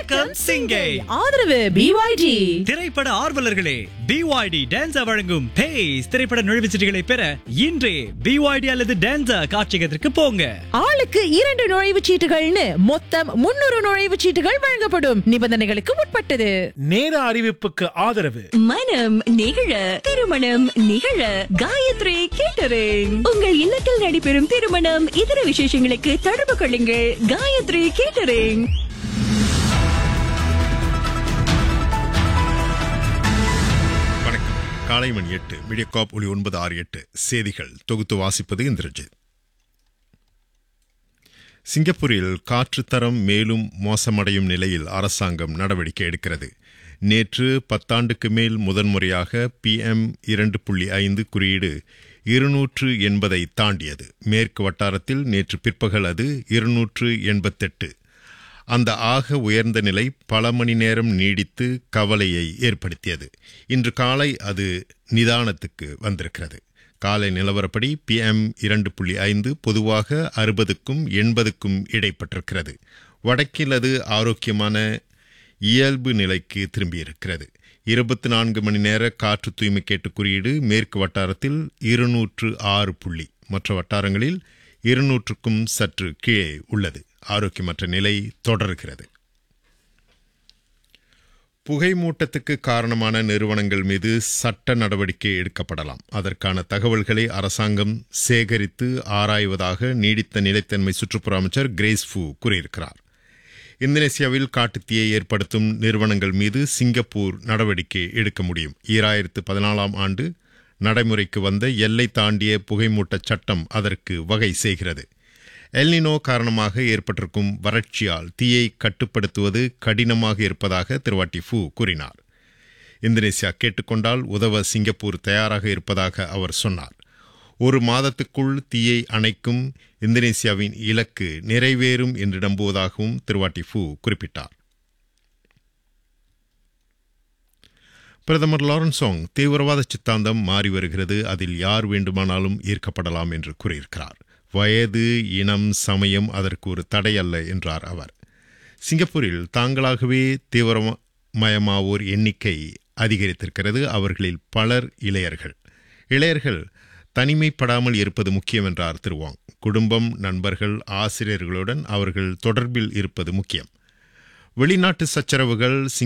வணக்கம் சிங்கை ஆதரவு பிஒய்டி திரைப்பட ஆர்வலர்களே பிஒய்டி டான்ஸா வழங்கும் பேஸ் திரைப்பட நுழைவுச்சீட்டுகளை பெற இன்றே பிஒய்டி அல்லது டான்ஸா காட்சியகத்திற்கு போங்க ஆளுக்கு இரண்டு நுழைவுச் சீட்டுகள்னு மொத்தம் முன்னூறு நுழைவுச் சீட்டுகள் வழங்கப்படும் நிபந்தனைகளுக்கு உட்பட்டது நேர அறிவிப்புக்கு ஆதரவு மனம் நிகழ திருமணம் நிகழ காயத்ரி கேட்டரிங் உங்கள் இல்லத்தில் நடைபெறும் திருமணம் இதர விசேஷங்களுக்கு தொடர்பு கொள்ளுங்கள் காயத்ரி கேட்டரிங் வணக்கம் காலை மணி எட்டு மீடியாகாப் ஒளி ஒன்பது ஆறு எட்டு செய்திகள் தொகுத்து வாசிப்பது இந்திரஜித் சிங்கப்பூரில் காற்று தரம் மேலும் மோசமடையும் நிலையில் அரசாங்கம் நடவடிக்கை எடுக்கிறது நேற்று பத்தாண்டுக்கு மேல் முதன்முறையாக பிஎம் இரண்டு புள்ளி ஐந்து குறியீடு இருநூற்று எண்பதை தாண்டியது மேற்கு வட்டாரத்தில் நேற்று பிற்பகல் அது இருநூற்று எண்பத்தெட்டு அந்த ஆக உயர்ந்த நிலை பல மணி நேரம் நீடித்து கவலையை ஏற்படுத்தியது இன்று காலை அது நிதானத்துக்கு வந்திருக்கிறது காலை நிலவரப்படி பிஎம் இரண்டு புள்ளி ஐந்து பொதுவாக அறுபதுக்கும் எண்பதுக்கும் இடைப்பட்டிருக்கிறது வடக்கில் அது ஆரோக்கியமான இயல்பு நிலைக்கு திரும்பியிருக்கிறது இருபத்தி நான்கு மணி நேர காற்று தூய்மை கேட்டு குறியீடு மேற்கு வட்டாரத்தில் இருநூற்று ஆறு புள்ளி மற்ற வட்டாரங்களில் இருநூற்றுக்கும் சற்று கீழே உள்ளது ஆரோக்கியமற்ற நிலை தொடர்கிறது புகை மூட்டத்துக்கு காரணமான நிறுவனங்கள் மீது சட்ட நடவடிக்கை எடுக்கப்படலாம் அதற்கான தகவல்களை அரசாங்கம் சேகரித்து ஆராய்வதாக நீடித்த நிலைத்தன்மை சுற்றுப்புற அமைச்சர் கிரேஸ் ஃபூ கூறியிருக்கிறார் இந்தோனேசியாவில் காட்டுத்தீயை ஏற்படுத்தும் நிறுவனங்கள் மீது சிங்கப்பூர் நடவடிக்கை எடுக்க முடியும் ஈராயிரத்து பதினாலாம் ஆண்டு நடைமுறைக்கு வந்த எல்லை தாண்டிய புகைமூட்டச் சட்டம் அதற்கு வகை செய்கிறது எல்னினோ காரணமாக ஏற்பட்டிருக்கும் வறட்சியால் தீயை கட்டுப்படுத்துவது கடினமாக இருப்பதாக திருவாட்டி ஃபூ கூறினார் இந்தோனேசியா கேட்டுக்கொண்டால் உதவ சிங்கப்பூர் தயாராக இருப்பதாக அவர் சொன்னார் ஒரு மாதத்துக்குள் தீயை அணைக்கும் இந்தோனேசியாவின் இலக்கு நிறைவேறும் என்று நம்புவதாகவும் திருவாட்டி ஃபூ குறிப்பிட்டார் பிரதமர் லாரன்சோங் தீவிரவாத சித்தாந்தம் மாறி வருகிறது அதில் யார் வேண்டுமானாலும் ஈர்க்கப்படலாம் என்று கூறியிருக்கிறார் வயது இனம் சமயம் அதற்கு ஒரு தடை அல்ல என்றார் அவர் சிங்கப்பூரில் தாங்களாகவே தீவிரமயமாவோர் எண்ணிக்கை அதிகரித்திருக்கிறது அவர்களில் பலர் இளையர்கள் இளையர்கள் தனிமைப்படாமல் இருப்பது முக்கியம் என்றார் திருவாங் குடும்பம் நண்பர்கள் ஆசிரியர்களுடன் அவர்கள் தொடர்பில் இருப்பது முக்கியம் வெளிநாட்டு சச்சரவுகள்